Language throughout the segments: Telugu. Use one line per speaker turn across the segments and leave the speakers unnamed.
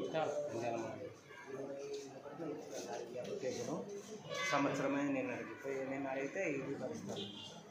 అప్లికేషను సంవత్సరమే నేను అడిగితే నేను అడిగితే ఇది పరిస్థితి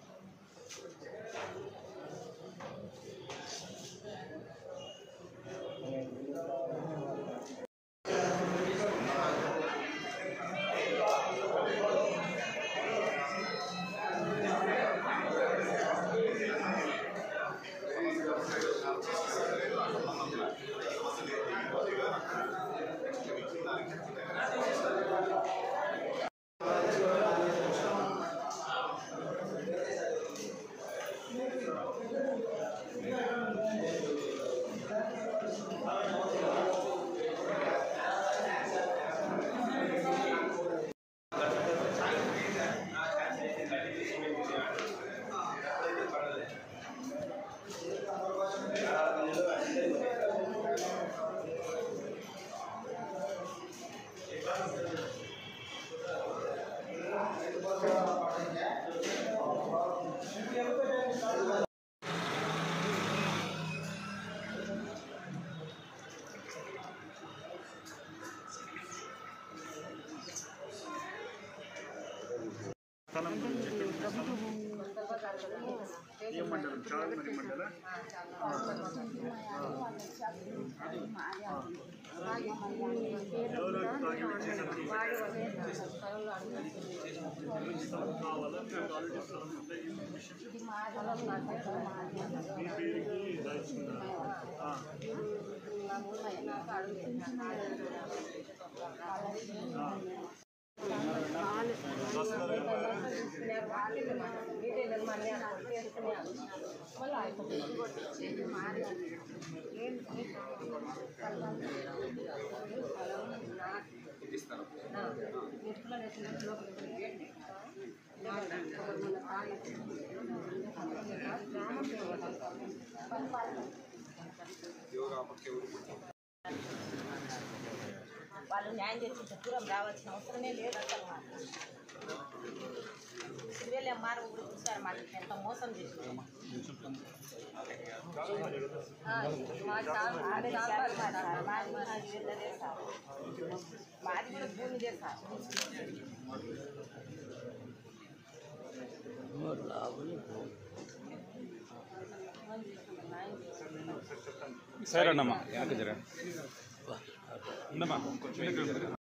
వాళ్ళు న్యాయం చేసి దూరం రావాల్సిన అవసరమే లేదు అసలు మాకు సిరివేలు ఎంఆర్ కూడా చూసారు మాకు ఎంత మోసం చేసి మాది కూడా భూమి చేస్తారు
సరే అన్నమ్మా వెనక జర ఉండమ్మా కొంచెం వెనక జర.